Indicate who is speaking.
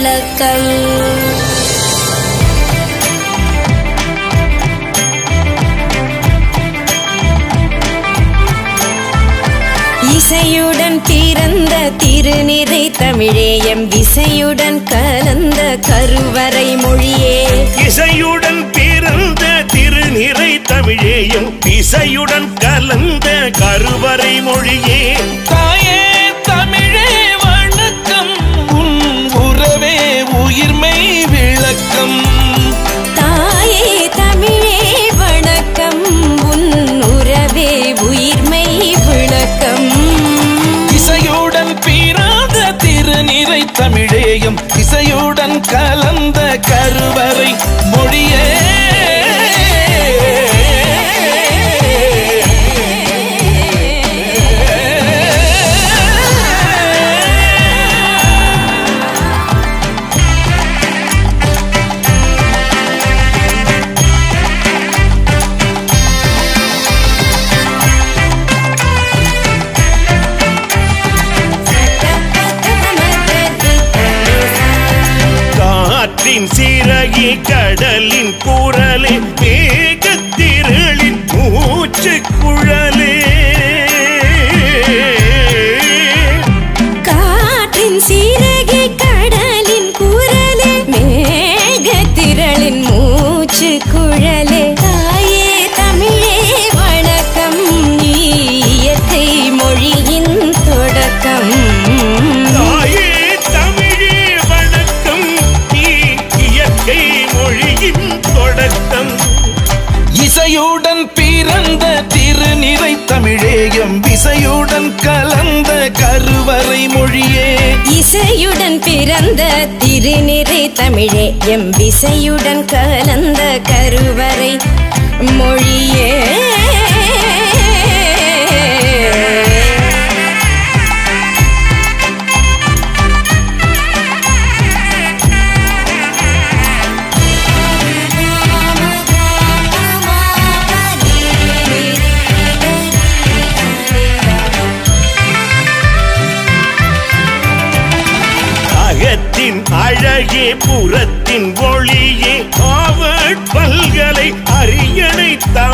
Speaker 1: விளக்கம் இசையுடன் பிறந்த திருநிறை தமிழேயம் விசையுடன் கலந்த கருவறை மொழியே
Speaker 2: இசையுடன் பிறந்த திருநிறை தமிழேயும் இசையுடன் கலந்த கருவறை மொழியே
Speaker 3: தாயே தமிழே வணக்கம் உன் உறவே உயிர்மை விளக்கம்
Speaker 1: தாயே தமிழே வணக்கம் உன் உறவே உயிர்மை விளக்கம்
Speaker 3: இசையுடன் பிறந்த திருநிறை தமிழேயும் இசையுடன் கலந்த கருவறை மொழியே
Speaker 2: காற்றின் சிறகி கடலின் குரலே மேகத்திரளின் மூச்சு குழலே
Speaker 1: காற்றின் சீரகி கடலின் குரலே மேகத்திரளின் மூச்சு குழலே தாயே தமிழே வணக்கம் நீ இயற்கை மொழியின் தொடக்கம்
Speaker 2: தாயே தமிழே வணக்கம் நீ இயற்கை மொழியின் தொடக்கம்
Speaker 3: இசையுடன் பிறந்த திருநிறை தமிழேயும் இசையுடன் கலந்த கருவறை மொழியே
Speaker 1: இசையுடன் பிறந்த திருநிறை தமிழே எம் விசையுடன் கலந்த கருவறை மொழியே
Speaker 2: அகத்தின் அழகே புறத்தின் ஒளியே ஆவட் பல்கலை அரியணை தமிழ்